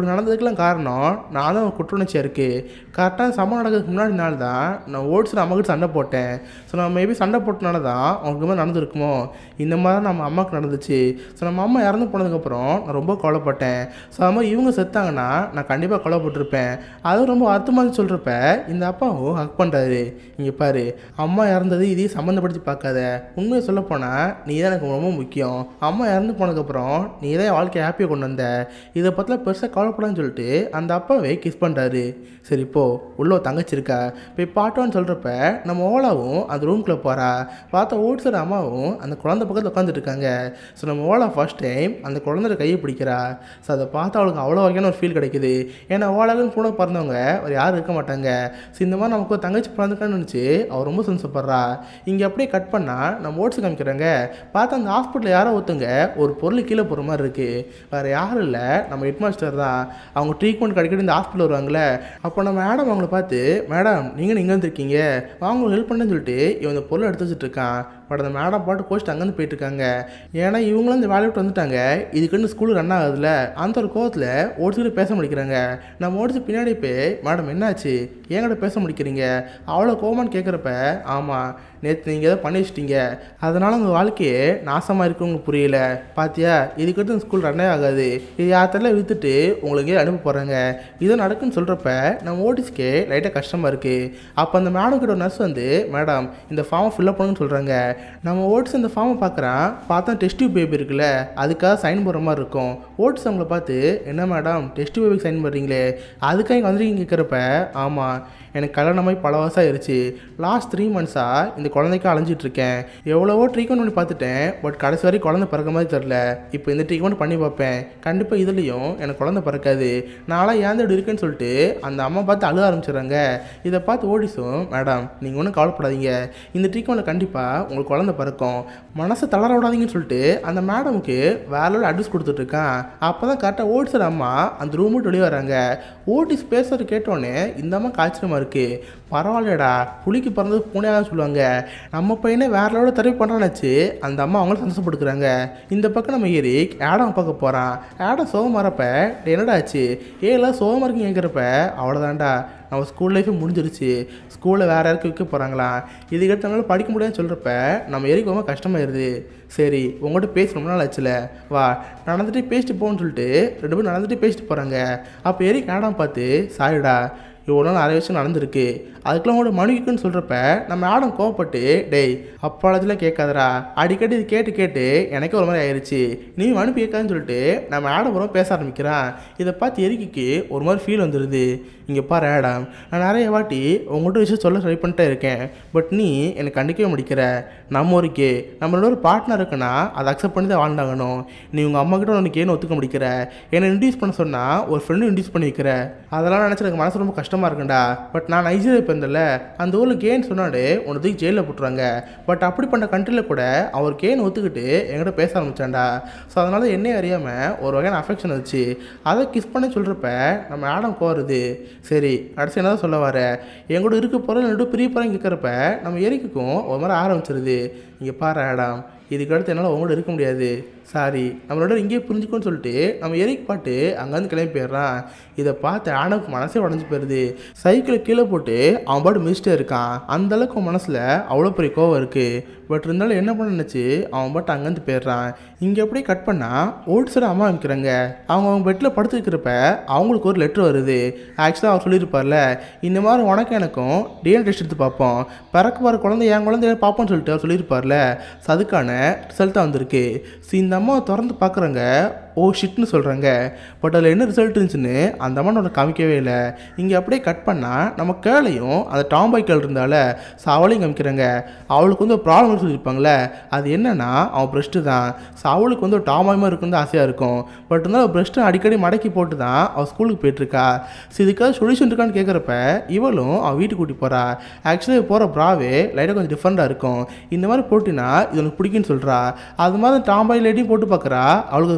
இப்படி நடந்ததுக்கெல்லாம் காரணம் நான் தான் குற்ற உணர்ச்சியாக இருக்குது கரெக்டாக சம்பவம் நடக்கிறதுக்கு முன்னாடி நாள் தான் நான் ஓடிச்சு அம்மாக்கிட்ட சண்டை போட்டேன் ஸோ நான் மேபி சண்டை போட்டனால தான் அவங்களுக்கு மாதிரி நடந்திருக்குமோ இந்த மாதிரி தான் நம்ம அம்மாவுக்கு நடந்துச்சு ஸோ நம்ம அம்மா இறந்து போனதுக்கப்புறம் நான் ரொம்ப கவலைப்பட்டேன் ஸோ அது மாதிரி இவங்க செத்தாங்கன்னா நான் கண்டிப்பாக கவலைப்பட்டிருப்பேன் அதுவும் ரொம்ப அர்த்தமாக சொல்கிறப்ப இந்த அப்பாவும் ஹக் பண்ணுறாரு இங்கே பாரு அம்மா இறந்தது இதையும் சம்மந்தப்படுத்தி பார்க்காத உண்மையை சொல்லப்போனால் நீ தான் எனக்கு ரொம்ப முக்கியம் அம்மா இறந்து போனதுக்கப்புறம் நீ தான் என் வாழ்க்கையை ஹாப்பியாக கொண்டு வந்த இதை பற்றிலாம் பெருசாக கவலைப்படான்னு சொல்லிட்டு அந்த அப்பாவே கிஸ் பண்ணுறாரு சரி போ உள்ள ஒரு தங்கச்சி இருக்கா போய் பாட்டோன்னு சொல்கிறப்ப நம்ம ஓலாவும் அந்த ரூம்குள்ளே போகிறா பார்த்தா ஓட்ஸோட அம்மாவும் அந்த குழந்தை பக்கத்தில் உட்காந்துட்டு இருக்காங்க ஸோ நம்ம ஓலா ஃபர்ஸ்ட் டைம் அந்த குழந்தைய கையை பிடிக்கிறா ஸோ அதை பார்த்து அவளுக்கு அவ்வளோ வகையான ஒரு ஃபீல் கிடைக்குது ஏன்னா ஓலாகன்னு கூட பிறந்தவங்க ஒரு யாரும் இருக்க மாட்டாங்க ஸோ இந்த மாதிரி நமக்கு ஒரு தங்கச்சி பிறந்துக்கான்னு நினச்சி அவள் ரொம்ப சந்தோஷப்படுறா இங்கே அப்படியே கட் பண்ணால் நம்ம ஓட்ஸ் காமிக்கிறாங்க பார்த்தா அந்த ஹாஸ்பிட்டலில் யாரோ ஒருத்தங்க ஒரு பொருள் கீழே போகிற மாதிரி இருக்குது வேறு யாரும் இல்லை நம்ம ஹெட் மாஸ்டர் தான் அவங்க ட்ரீட்மெண்ட் அடிக்கடி இந்த ஹாஸ்பிட்டல் வருவாங்களே அப்போ நம்ம மேடம் அவங்கள பார்த்து மேடம் நீங்கள் இங்கே வந்துருக்கீங்க அவங்க ஹெல்ப் பண்ணுன்னு சொல்லிட்டு இவன் இந்த பொருளை எடுத்து வச்சுட்டு இருக்கான் பட் அந்த மேடம் பாட்டு கோச்சிட்டு அங்கேருந்து போயிட்டு இருக்காங்க ஏன்னா இவங்களும் இந்த வேலையை விட்டு வந்துட்டாங்க இதுக்குன்னு ஸ்கூல் ரன் ஆகுதுல்ல அந்த ஒரு கோவத்தில் ஓடிச்சுட்டு பேச முடிக்கிறாங்க நம்ம ஓடிச்சு பின்னாடி போய் மேடம் என்னாச்சு ஏங்கிட்ட பேச முடிக்கிறீங்க அவ்வளோ கோவமான்னு கேட்குறப்ப ஆமாம் நேற்று நீங்கள் ஏதோ பண்ணி வச்சிட்டீங்க அதனால் உங்கள் வாழ்க்கையே நாசமாக இருக்கு உங்களுக்கு புரியல பாத்தியா இதுக்கிட்ட ஸ்கூல் ரன்னே ஆகாது இது யார்த்தெல்லாம் விற்றுட்டு உங்களுக்கு அனுப்ப போகிறாங்க இது நடக்குன்னு சொல்கிறப்ப நம்ம ஓடிஸ்க்கே லைட்டாக கஷ்டமாக இருக்குது அப்போ அந்த மேடம் கிட்ட ஒரு நர்ஸ் வந்து மேடம் இந்த ஃபார்மை ஃபில்அப் பண்ணுன்னு சொல்கிறாங்க நம்ம ஓட்ஸ் இந்த ஃபார்மை பார்க்குறான் பார்த்தா டெஸ்ட் பேபி இருக்குல்ல அதுக்காக சைன் போடுற மாதிரி இருக்கும் ஓட்ஸ் அவங்கள பார்த்து என்ன மேடம் டெஸ்ட் பேபிக்கு சைன் பண்ணுறீங்களே அதுக்காக இங்கே வந்துருக்கீங்க கேட்குறப்ப ஆமாம் எனக்கு கல்யாணமாகி பல வருஷம் ஆயிடுச்சு லாஸ்ட் த்ரீ மந்த்ஸாக இந்த குழந்தைக்கு அலைஞ்சிட்டு இருக்கேன் எவ்வளவோ ட்ரீட்மெண்ட் பண்ணி பார்த்துட்டேன் பட் கடைசி வரைக்கும் குழந்தை பிறக்க மாதிரி தெரில இப்போ இந்த ட்ரீட்மெண்ட் பண்ணி பார்ப்பேன் கண்டிப்பாக இதுலேயும் எனக்கு குழந்தை பிறக்காது நாளாக ஏன் இப்படி இருக்குன்னு சொல்லிட்டு அந்த அம்மா பார்த்து அழுக ஆரம்பிச்சிடுறாங்க இதை பார்த்து ஓடிஸும் மேடம் நீங்கள் ஒன்றும் கவலைப்படாதீங்க இந்த ட்ரீட்மெண்ட்டில் கண்டிப்பாக உங்களுக்கு குழந்தை பிறக்கும் மனசை தளர விடாதீங்கன்னு சொல்லிட்டு அந்த மேடமுக்கு வேற அட்வைஸ் கொடுத்துட்ருக்கான் அப்போ தான் கரெக்டாக ஓடிசர் அம்மா அந்த ரூம் விட்டு வெளியே வராங்க ஓடிஸ் பேசுறது கேட்டோன்னே இந்த அம்மா ஆச்சரியமாக இருக்குது பரவாயில்லடா புலிக்கு பிறந்தது பூனையாக சொல்லுவாங்க நம்ம பையனே வேற லெவலில் தடவை பண்ணுறான்னாச்சு அந்த அம்மா அவங்களும் சந்தோஷப்படுத்துறாங்க இந்த பக்கம் நம்ம ஏறி ஆடம் பார்க்க போகிறான் ஆடம் சோகம் வரப்ப "டேய், என்னடா ஆச்சு ஏ எல்லாம் சோகமாக இருக்குன்னு கேட்குறப்ப அவ்வளோதான்டா நம்ம ஸ்கூல் லைஃபே முடிஞ்சிருச்சு ஸ்கூலில் வேறு யாருக்கும் வைக்க போகிறாங்களா இதுக்கடுத்து நம்மளால படிக்க முடியாதுன்னு சொல்கிறப்ப நம்ம எரிக்கு ரொம்ப கஷ்டமாயிருது சரி உங்கள்கிட்ட பேசி ரொம்ப நாள் ஆச்சுல வா நடந்துட்டு பேசிட்டு போன்னு சொல்லிட்டு ரெண்டு பேரும் நடந்துட்டு பேசிட்டு போகிறாங்க அப்போ எரி ஆடம் பார்த்து சாரிடா இவ்வளோ நாள் நிறைய விஷயம் நடந்திருக்கு அதுக்கெல்லாம் உங்களோட மனுவிக்குன்னு சொல்கிறப்ப நம்ம ஆடம் கோவப்பட்டு டேய் அப்பாலத்தில் கேட்காதடா அடிக்கடி இது கேட்டு கேட்டு எனக்கே ஒரு மாதிரி ஆயிடுச்சு நீ மனு கேட்காதுன்னு சொல்லிட்டு நம்ம ஆடம் புறம் பேச ஆரம்பிக்கிறான் இதை பார்த்து எரிக்கிக்கு ஒரு மாதிரி ஃபீல் வந்துடுது இங்கே பாரு ஆடம் நான் நிறைய வாட்டி உங்கள்கிட்ட விஷயம் சொல்ல ட்ரை பண்ணிட்டே இருக்கேன் பட் நீ எனக்கு கண்டிக்கவே முடிக்கிற நம்ம ஒருக்கே நம்மளோட ஒரு பார்ட்னர் இருக்குன்னா அதை அக்செப்ட் பண்ணி தான் வாழ்ந்தாகணும் நீ உங்கள் அம்மா கிட்ட உனக்கு ஏன்னு ஒத்துக்க முடிக்கிற என்னை இன்ட்யூஸ் பண்ண சொன்னால் ஒரு ஃப்ரெண்டு இன்ட்யூஸ் பண்ணி வைக்கிற அதெல்லாம் நினச்சி எனக்கு மனசு ரொம்ப கஷ்டமாக இருக்குண்டா பட் நான் நைஜீரியா போயிருந்தேன்ல அந்த ஊரில் கேன்னு சொன்னாடு உனக்கு தூக்கி ஜெயிலில் போட்டுருவாங்க பட் அப்படி பண்ண கண்ட்ரியில் கூட அவர் கேன்னு ஒத்துக்கிட்டு என்கிட்ட பேச ஆரம்பிச்சான்டா ஸோ அதனால என்னையே அறியாமல் ஒரு வகையான அஃபெக்ஷன் வந்துச்சு அதை கிஸ் பண்ண சொல்கிறப்ப நம்ம ஆடம் கோருது சரி கடைசி என்ன சொல்ல வர என் கூட இருக்க போகிற ரெண்டு பிரிய போகிறேன் கேட்குறப்ப நம்ம எரிக்குக்கும் ஒரு மாதிரி ஆரம்பிச்சிருது இங்கே பாரு ஆடம் இதுக்கடுத்து என்னால் உங்களோட இருக்க முடியாது சாரி நம்மளோட இங்கேயே புரிஞ்சுக்கோன்னு சொல்லிட்டு நம்ம எரிக் பாட்டு அங்கேருந்து கிளம்பி போயிடுறான் இதை பார்த்து ஆனவுக்கு மனசே உடஞ்சி போயிடுது சைக்கிளை கீழே போட்டு அவன் பாட்டு மிதிச்சிட்டே இருக்கான் அந்த அளவுக்கு அவன் மனசில் அவ்வளோ பெரிய கோவம் இருக்குது பட் இருந்தாலும் என்ன பண்ண நினச்சி அவன் பாட்டு அங்கேருந்து போயிடுறான் இங்கே அப்படியே கட் பண்ணால் ஓட்டு சைடு அம்மா அமைக்கிறாங்க அவங்க அவங்க பெட்டில் படுத்துருக்கிறப்ப அவங்களுக்கு ஒரு லெட்ரு வருது ஆக்சுவலாக அவர் சொல்லியிருப்பார்ல இந்த மாதிரி உனக்கு எனக்கும் டிஎன் டெஸ்ட் எடுத்து பார்ப்போம் பிறக்க போகிற குழந்தை என் குழந்தைய பார்ப்போம்னு சொல்லிட்டு அவர் சொல்லியிருப்பார்ல ஸோ அதுக்கான ரிசல்ட்டாக வந்திருக்கு ஸோ இந்த அம்மா திறந்து பார்க்குறாங்க ஓ ஷிட்னு சொல்கிறாங்க பட் அதில் என்ன ரிசல்ட் இருந்துச்சுன்னு அந்த அம்மா நம்மளை காமிக்கவே இல்லை இங்கே அப்படியே கட் பண்ணால் நம்ம கேளையும் அந்த டாம்பாய்க்கால் இருந்தால ஸோ அவளையும் காமிக்கிறாங்க அவளுக்கு வந்து ஒரு ப்ராப்ளம் சொல்லியிருப்பாங்களே அது என்னன்னா அவன் பிரஸ்ட்டு தான் ஸோ அவளுக்கு வந்து ஒரு டாமாய் மாதிரி இருக்குன்னு ஆசையாக இருக்கும் பட் இருந்தாலும் பிரஸ்ட்டை அடிக்கடி மடக்கி போட்டு தான் அவள் ஸ்கூலுக்கு போயிட்டுருக்கா ஸோ இதுக்காக சொல்யூஷன் இருக்கான்னு கேட்குறப்ப இவளும் அவள் வீட்டுக்கு கூட்டி போகிறா ஆக்சுவலி போகிற ப்ராவே லைட்டாக கொஞ்சம் டிஃப்ரெண்ட்டாக இருக்கும் இந்த மாதிரி போட்டினா இது உனக்கு பிடிக்குன்னு சொல்கிறா அது மாதிரி டாம்பாய் லேடியும் போட்டு பார்க்குறா அவளுக்கு அது பிடிச்சிருக்கு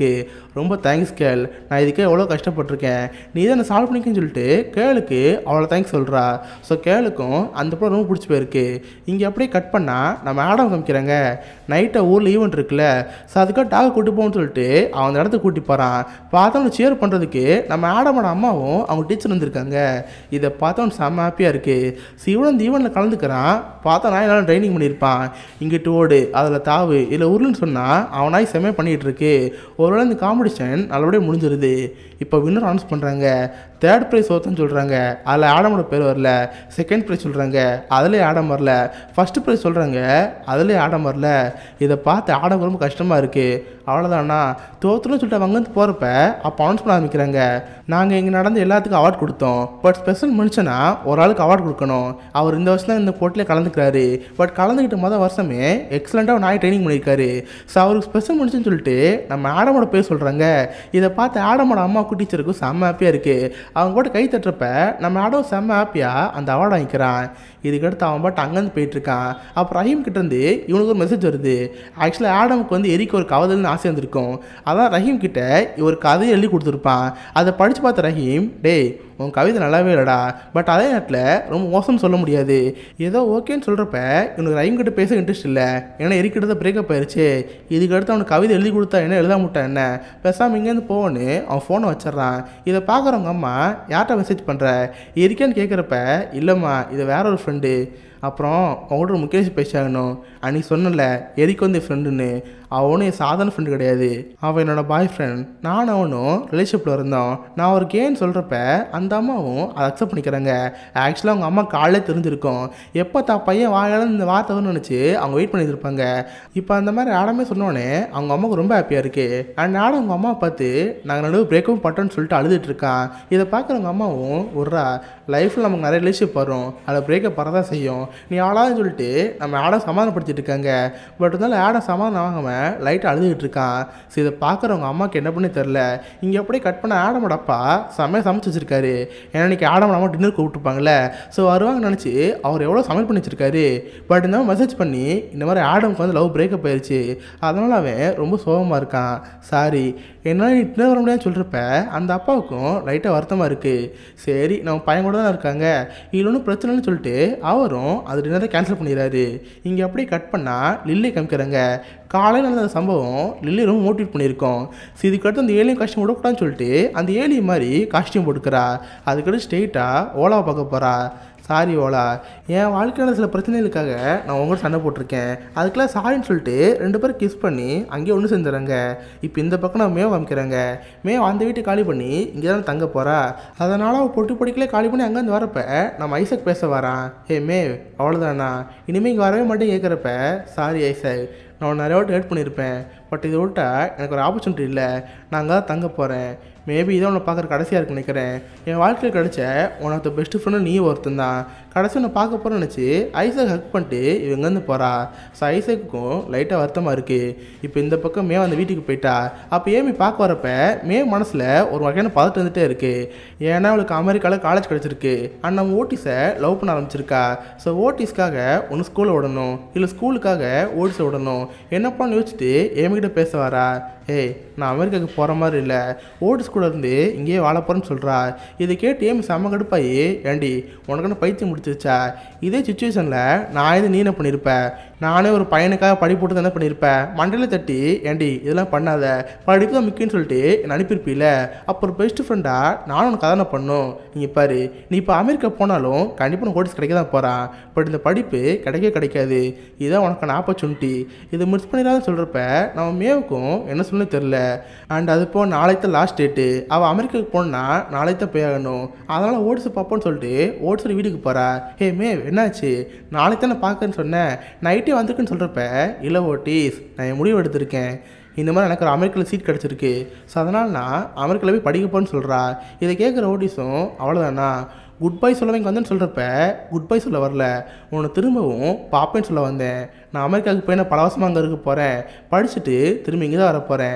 இருக்குது ரொம்ப தேங்க்ஸ் கேள் நான் இதுக்கே எவ்வளோ கஷ்டப்பட்டிருக்கேன் நீ தான் என்ன சால்வ் பண்ணிக்கன்னு சொல்லிட்டு கேளுக்கு அவ்வளோ தேங்க்ஸ் சொல்கிறா ஸோ கேளுக்கும் அந்த படம் ரொம்ப பிடிச்சி போயிருக்கு இங்கே அப்படியே கட் பண்ணால் நம்ம ஆடம் காமிக்கிறாங்க நைட்டை ஊரில் ஈவெண்ட் இருக்குல்ல ஸோ அதுக்காக டாக கூட்டி போகணும்னு சொல்லிட்டு அவன் அந்த இடத்துக்கு கூட்டி போகிறான் பார்த்தவனு சேர் பண்ணுறதுக்கு நம்ம ஆடமோட அம்மாவும் அவங்க டீச்சர் வந்திருக்காங்க இதை பார்த்தவன் செம்ம ஹாப்பியாக இருக்குது ஸோ இவனும் இந்த ஈவெண்ட்டில் கலந்துக்கிறான் பார்த்தா நான் எல்லாம் ட்ரைனிங் பண்ணியிருப்பான் இங்கிட்டு ஓடு அதில் தாவு இதில் உருளுன்னு சொன்னால் அவனாய் செம்மையாக பண்ணிகிட்டு இருக்கு ஒருவேளை இந்த காம்படிஷன் நல்லபடியாக முடிஞ்சிருது இப்போ வின்னர் அனௌன்ஸ் பண்ணுறாங்க தேர்ட் ப்ரைஸ் ஒருத்தன்னு சொல்கிறாங்க அதில் ஆடமோட பேர் வரல செகண்ட் ப்ரைஸ் சொல்கிறாங்க அதுலேயே ஆடம் வரல ஃபஸ்ட்டு ப்ரைஸ் சொல்கிறாங்க அதுலேயே ஆடம் வரல இதை பார்த்து ஆடம் ரொம்ப கஷ்டமாக இருக்குது அவ்வளோதானா தோத்துன்னு சொல்லிட்டு அவங்க வந்து போகிறப்ப அப்போ அனௌன்ஸ் பண்ண ஆரம்பிக்கிறாங்க நாங்கள் இங்கே நடந்த எல்லாத்துக்கும் அவார்ட் கொடுத்தோம் பட் ஸ்பெஷல் மனுஷனா ஒரு ஆளுக்கு அவார்ட் கொடுக்கணும் அவர் இந்த வருஷம் தான் இந்த போட்டியில் கலந்துக்கிறாரு பட் கலந்துக்கிட்ட மொதல் வருஷமே எக்ஸலண்ட்டாக நாய் ட்ரைனிங் பண்ணியிருக்காரு ஸோ அவருக்கு ஸ்பெஷல் மனுஷன் சொல்லிட்டு நம்ம ஆடமோட பேர் சொல்கிறாங்க இதை பார்த்து ஆடமோட அம்மாவுக்கும் டீச்சருக்கும் செம்ம ஹாப்பியாக இருக்குது அவங்க போட்டு கை தட்டுறப்ப நம்ம ஆடம் செம்ம ஹாப்பியாக அந்த அவார்டு வாங்கிக்கிறான் இதுக்கடுத்து அவன் பாட்டு அங்கேருந்து போயிட்டுருக்கான் அப்புறம் ரஹீம் கிட்டேருந்து இவனுக்கு ஒரு மெசேஜ் வருது ஆக்சுவலாக ஆடமுக்கு வந்து எரிக்கு ஒரு கவதல்னு ஆசை இருந்திருக்கும் அதான் ரஹீம் கிட்ட இவர் கதையை எழுதி கொடுத்துருப்பான் அதை படித்து பார்த்த ரஹீம் டேய் உன் கவிதை நல்லாவே இல்லைடா பட் அதே நேரத்தில் ரொம்ப மோசம்னு சொல்ல முடியாது ஏதோ ஓகேன்னு சொல்கிறப்ப இவனுக்கு ரஹீம் கிட்ட பேச இன்ட்ரெஸ்ட் இல்லை ஏன்னா எரிக்கிட்ட பிரேக்கப் ஆயிடுச்சு இதுக்கு அடுத்து அவனுக்கு கவிதை எழுதி கொடுத்தா என்ன எழுத முட்டா என்ன பேசாமல் இங்கேருந்து போன்னு அவன் ஃபோனை வச்சிட்றான் இதை பார்க்குறவங்க அம்மா யார்கிட்ட மெசேஜ் பண்ணுற இருக்கேன்னு கேட்குறப்ப இல்லைம்மா இது வேற ஒரு ஃப்ரெண்டு அப்புறம் அவங்கள்ட்ட ஒரு முக்கிய விஷயம் பேசியாகணும் அன்னைக்கு சொன்னல எரிக்கு வந்து ஃப்ரெண்டுன்னு அவனும் என் சாதாரண ஃப்ரெண்டு கிடையாது அவன் என்னோட பாய் ஃப்ரெண்ட் நானும் அவனும் ரிலேஷன்ஷிப்பில் இருந்தோம் நான் ஒரு கேன்னு சொல்கிறப்ப அந்த அம்மாவும் அதை அக்செப்ட் பண்ணிக்கிறாங்க ஆக்சுவலாக அவங்க அம்மா காலையிலே தெரிஞ்சிருக்கும் எப்போ தான் பையன் வாயால் இந்த வார்த்தை வரும்னு நினச்சி அவங்க வெயிட் பண்ணியிருப்பாங்க இப்போ அந்த மாதிரி ஆடமே சொன்னோடனே அவங்க அம்மாவுக்கு ரொம்ப ஹாப்பியாக இருக்குது அண்ட் ஆடம் அவங்க அம்மாவை பார்த்து நாங்கள் நடுவு பிரேக்கப் பண்ணிட்டோன்னு சொல்லிட்டு அழுதுட்டு இருக்கான் இதை பார்க்குறவங்க அம்மாவும் விட்றா லைஃப்பில் நமக்கு நிறைய ரிலேஷன்ஷிப் வரும் அதில் பிரேக்கப் வரதான் செய்யும் நீ ஆளாதுன்னு சொல்லிட்டு நம்ம ஆடம் சமாதானப்படுத்திட்டு இருக்காங்க பட் இருந்தாலும் ஆடம் சமாதானம் ஆகாமல் லைட்டாக அழுதுகிட்டு இருக்கான் ஸோ இதை பார்க்குறவங்க அம்மாவுக்கு என்ன பண்ணி தெரில இங்கே அப்படியே கட் பண்ண ஆடமோட அப்பா செம்மையாக சமைச்சு வச்சிருக்காரு ஏன்னா இன்னைக்கு ஆடமோட அம்மா டின்னர் கூப்பிட்டுருப்பாங்கல்ல ஸோ வருவாங்கன்னு நினச்சி அவர் எவ்வளோ சமையல் பண்ணி வச்சிருக்காரு பட் இந்த மாதிரி மெசேஜ் பண்ணி இந்த மாதிரி ஆடமுக்கு வந்து லவ் பிரேக்கப் ஆயிடுச்சு அதனால அவன் ரொம்ப சோகமாக இருக்கான் சாரி என்னால் டின்னர் வர முடியாதுன்னு சொல்கிறப்ப அந்த அப்பாவுக்கும் லைட்டாக வருத்தமாக இருக்குது சரி நம்ம பையன் கூட தான் இருக்காங்க இதில் ஒன்றும் பிரச்சனைன்னு சொல்லிட்டு அவரும் அது டின்னரை கேன்சல் பண்ணிடுறாரு இங்கே அப்படியே கட் பண்ணால் லில்லி காமிக்கிறாங்க காலையில் நடந்த சம்பவம் லில்லி ரொம்ப மோட்டிவேட் பண்ணியிருக்கோம் ஸோ இதுக்கடுத்து அந்த ஏலியும் காஸ்டியூம் விடக்கூடாதுன்னு சொல்லிட்டு அந்த ஏலி மாதிரி காஸ்டியூம் போட்டுக்கிறா அதுக்கடுத்து ஸ்ட்ரெயிட்டாக ஓலாவை பார்க்க போகிறா சாரி ஓலா என் வாழ்க்கையில் சில பிரச்சனைகளுக்காக நான் உங்கள்கிட்ட சண்டை போட்டிருக்கேன் அதுக்கெல்லாம் சாரின்னு சொல்லிட்டு ரெண்டு பேரும் கிஸ் பண்ணி அங்கேயே ஒன்று செஞ்சுறாங்க இப்போ இந்த பக்கம் நான் மேவ் காமிக்கிறாங்க மேவ் அந்த வீட்டை காலி பண்ணி இங்கே தான் தங்க போகிறா அதனால் அவள் பொட்டி பொடிக்கலே காலி பண்ணி அங்கேருந்து வரப்ப நம்ம ஐசக் பேச வரான் ஏ மேவ் அவ்வளோதானா இனிமேல் இங்கே வரவே மாட்டேன் கேட்குறப்ப சாரி ஐசக் நான் உன்னை நிறைய வாட்டி ஹேட் பண்ணியிருப்பேன் பட் இதை விட்டா எனக்கு ஒரு ஆப்பர்ச்சுனிட்டி இல்லை நான் அங்கே தான் தங்க போகிறேன் மேபி இதை உன்னை பார்க்குற கடைசியாக இருக்குன்னு நினைக்கிறேன் என் வாழ்க்கையில் கிடைச்ச உனக்கு பெஸ்ட் ஃப்ரெண்டு நீ ஒருத்தன் தான் கடைசி உன்னை பார்க்க போகிறேன்னு நினச்சி ஐசக் ஹக் பண்ணிட்டு இவங்கேருந்து போகிறா ஸோ ஐசக்குக்கும் லைட்டாக வருத்தமாக இருக்குது இப்போ இந்த பக்கம் மே அந்த வீட்டுக்கு போயிட்டா அப்போ ஏமி பார்க்க வரப்ப மே மனசில் ஒரு வகையான பதட்டம் வந்துட்டே இருக்குது ஏன்னா அவளுக்கு அமெரிக்காவில் காலேஜ் கிடச்சிருக்கு அண்ட் நம்ம ஓட்டிஸை லவ் பண்ண ஆரம்பிச்சிருக்கா ஸோ ஓட்டிஸ்க்காக ஒன்று ஸ்கூலில் விடணும் இல்லை ஸ்கூலுக்காக ஓட்டிஸை விடணும் என்னப்பான்னு யோசிச்சுட்டு ஏமிக்கிட்ட பேச வரா ஏய் நான் அமெரிக்காவுக்கு போகிற மாதிரி இல்லை ஓட்டிஸ் கூட இருந்து இங்கேயே வாழ போகிறேன்னு சொல்கிறா இதை கேட்டு ஏமி செம்ம கடுப்பாயி ஏண்டி உனக்கு பைத்தியம் முடிச்சிருச்சா இதே சுச்சுவேஷனில் நான் இது நீ என்ன பண்ணியிருப்ப நானே ஒரு பையனுக்காக படி போட்டு என்ன பண்ணியிருப்பேன் மண்டையில் தட்டி ஏண்டி இதெல்லாம் பண்ணாத படிப்பு தான் முக்கியம்னு சொல்லிட்டு என்னை அனுப்பியிருப்பீல அப்புறம் பெஸ்ட் ஃப்ரெண்டாக நானும் உனக்கு கதனை பண்ணும் நீங்கள் பாரு நீ இப்போ அமெரிக்கா போனாலும் கண்டிப்பாக உனக்கு ஓடிஸ் கிடைக்க தான் போகிறான் பட் இந்த படிப்பு கிடைக்கவே கிடைக்காது இதுதான் உனக்கான ஆப்பர்ச்சுனிட்டி இதை மிஸ் பண்ணிடாத சொல்கிறப்ப நம்ம மேவுக்கும் என்ன சொல்லணும் தெரில அண்ட் அது போ நாளைக்கு தான் லாஸ்ட் டேட்டு அவள் அமெரிக்காவுக்கு போனா நாளைக்கு தான் போய் ஆகணும் அதனால் ஓடிஸ் பார்ப்போன்னு சொல்லிட்டு ஓடிஸ் வீட்டுக்கு போகிறா ஹே மேவ் என்னாச்சு நாளைக்கு தானே பார்க்கறேன்னு சொன்னேன் நைட்டே வந்திருக்குன்னு சொல்கிறப்ப இல்லை ஓட்டிஸ் நான் என் முடிவு எடுத்திருக்கேன் இந்த மாதிரி எனக்கு ஒரு அமெரிக்காவில் சீட் கிடச்சிருக்கு ஸோ அதனால் நான் அமெரிக்காவில் போய் படிக்க போன்னு சொல்கிறா இதை கேட்குற ஓட்டிஸும் அவ்வளோதானா குட் பை சொல்ல இங்கே வந்தேன்னு சொல்கிறப்ப குட் பை சொல்ல வரல உன்னை திரும்பவும் பாப்பேன்னு சொல்ல வந்தேன் நான் அமெரிக்காவுக்கு போய் நான் பல வருஷமாக அங்கே இருக்க போகிறேன் படிச்சுட்டு திரும்பி இங்கே தான் வர போகிறேன்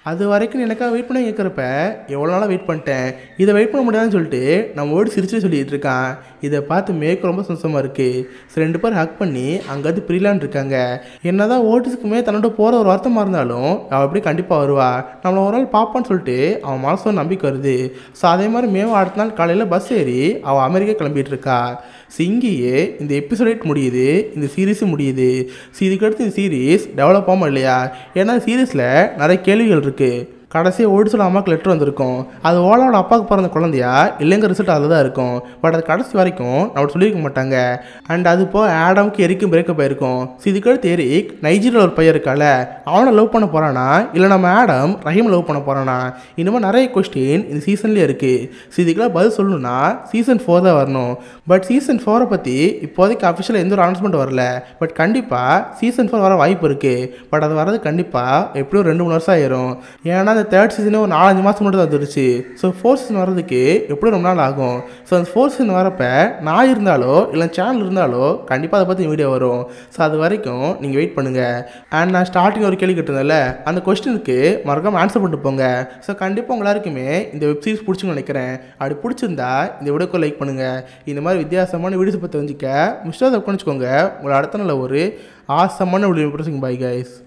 அது வரைக்கும் எனக்காக வெயிட் பண்ண கேட்குறப்ப எவ்வளோ நாளாக வெயிட் பண்ணிட்டேன் இதை வெயிட் பண்ண முடியாதுன்னு சொல்லிட்டு நம்ம ஓடி சிரிச்சு சொல்லிட்டு இருக்கான் இதை பார்த்து மேற்கு ரொம்ப சந்தோஷமாக இருக்குது சரி ரெண்டு பேரும் ஹக் பண்ணி அங்கேருந்து பிரிலான் இருக்காங்க என்னதான் ஓட்டுக்குமே தன்னோட போகிற ஒரு வருத்தமாக இருந்தாலும் அவள் எப்படி கண்டிப்பாக வருவா நம்மளை ஒரு நாள் பார்ப்பான்னு சொல்லிட்டு அவன் மனசு ஒரு நம்பிக்கை வருது ஸோ அதே மாதிரி மேவும் அடுத்த நாள் காலையில் பஸ் ஏறி அவள் அமெரிக்கா கிளம்பிட்டு இருக்கா ஸோ இங்கேயே இந்த எபிசோட் முடியுது இந்த சீரீஸும் முடியுது ஸோ இதுக்கடுத்து இந்த சீரீஸ் டெவலப் ஆகாமல் இல்லையா ஏன்னா சீரீஸில் நிறைய கேள்விகள் இருக்குது கடைசியாக ஓடிச்சோட அம்மாவுக்கு லெட்டர் வந்திருக்கும் அது ஓலாவோட அப்பாவுக்கு பிறந்த குழந்தையா இல்லைங்க ரிசல்ட் அதில் தான் இருக்கும் பட் அது கடைசி வரைக்கும் நம்ம சொல்லியிருக்க மாட்டாங்க அண்ட் அது போ ஆடம்க்கு எரிக்கும் பிரேக்கப் ஆயிருக்கும் ஸோ இதுக்கடுத்து எரிக் நைஜீரியாவில் ஒரு பையன் இருக்கால அவனை லவ் பண்ண போகிறானா இல்லை நம்ம ஆடம் ரஹீம் லவ் பண்ண போகிறானா இந்த மாதிரி நிறைய கொஸ்டின் இந்த சீசன்லேயே இருக்குது ஸோ இதுக்கெல்லாம் பதில் சொல்லணும்னா சீசன் ஃபோர் தான் வரணும் பட் சீசன் ஃபோரை பற்றி இப்போதைக்கு அஃபிஷியலாக எந்த ஒரு அனௌன்ஸ்மெண்ட் வரல பட் கண்டிப்பாக சீசன் ஃபோர் வர வாய்ப்பு இருக்குது பட் அது வரது கண்டிப்பாக எப்படியும் ரெண்டு மூணு வருஷம் ஆயிரும் ஏன்னா அந்த தேர்ட் சீசனே ஒரு நாலஞ்சு மாதம் மட்டும் தான் வந்துருச்சு ஸோ ஃபோர்த் சீசன் வர்றதுக்கு எப்படியும் ரொம்ப நாள் ஆகும் ஸோ அந்த ஃபோர்த் சீசன் வரப்ப நான் இருந்தாலோ இல்லை சேனல் இருந்தாலோ கண்டிப்பாக அதை பற்றி வீடியோ வரும் ஸோ அது வரைக்கும் நீங்கள் வெயிட் பண்ணுங்கள் அண்ட் நான் ஸ்டார்டிங் ஒரு கேள்வி கேட்டிருந்தேன்ல அந்த கொஸ்டினுக்கு மறக்காமல் ஆன்சர் பண்ணிட்டு போங்க ஸோ கண்டிப்பாக உங்க எல்லாருக்குமே இந்த வெப் சீரிஸ் பிடிச்சுன்னு நினைக்கிறேன் அப்படி பிடிச்சிருந்தா இந்த வீடியோக்கு லைக் பண்ணுங்கள் இந்த மாதிரி வித்தியாசமான வீடியோஸ் பற்றி தெரிஞ்சுக்க மிஸ்டர் தப்பு வச்சுக்கோங்க உங்களை அடுத்த நாள் ஒரு ஆசமான வீடியோ பாய் கைஸ்